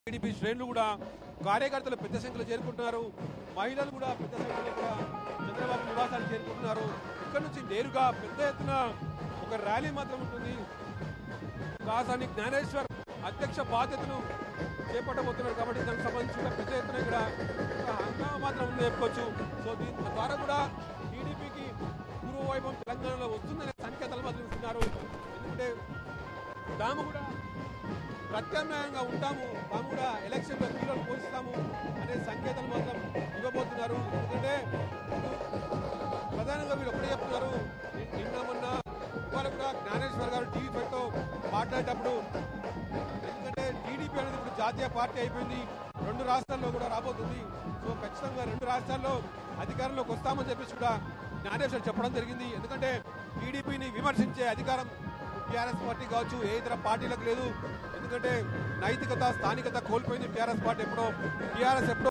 TDP శ్రేణులు కూడా కార్యకర్తలు పెద్ద సంఖ్యలో చేరుకుంటున్నారు మహిళలు కూడా పెద్ద సంఖ్యలో కూడా చంద్రబాబు నివాసానికి చేరుకుంటున్నారు ఇక్కడ నుంచి నేరుగా పెద్ద ఎత్తున ఒక ర్యాలీ మాత్రం ఉంటుంది కాసాని జ్ఞానేశ్వర్ అధ్యక్ష బాధ్యతను చేపట్టబోతున్నారు కాబట్టి దానికి సంబంధించి కూడా పెద్ద ఎత్తున ఇక్కడ ఒక హంగామా మాత్రం ఉంది చెప్పుకోవచ్చు సో దీని ద్వారా కూడా టీడీపీకి పూర్వ వైభవం తెలంగాణలో వస్తుందనే సంకేతాలు మాత్రం ఇస్తున్నారు ఎందుకంటే తాము కూడా ప్రత్యామ్నాయంగా ఉంటాము తాము కూడా ఎలక్షన్ లో హీరోలు పోషిస్తాము అనే సంకేతాలు మాత్రం ఇవ్వబోతున్నారు ఎందుకంటే ప్రధానంగా వీళ్ళు ఒకటే చెప్తున్నారు ని- నిన్న మొన్న ఇవాళ కూడా జ్ఞానేశ్వర్ గారు టీవీ ఫైవ్ తో మాట్లాడేటప్పుడు ఎందుకంటే టీడీపీ అనేది ఇప్పుడు జాతీయ పార్టీ అయిపోయింది రెండు రాష్ట్రాల్లో కూడా రాబోతుంది సో ఖచ్చితంగా రెండు రాష్ట్రాల్లో అధికారంలోకి వస్తామని చెప్పేసి కూడా జ్ఞానేశ్వర్ చెప్పడం జరిగింది ఎందుకంటే టీడీపీని విమర్శించే అధికారం టీఆర్ఎస్ పార్టీ కావచ్చు ఏ ఇతర పార్టీలకు లేదు ఎందుకంటే నైతికత స్థానికత కోల్పోయింది టీఆర్ఎస్ పార్టీ ఎప్పుడో టీఆర్ఎస్ ఎప్పుడో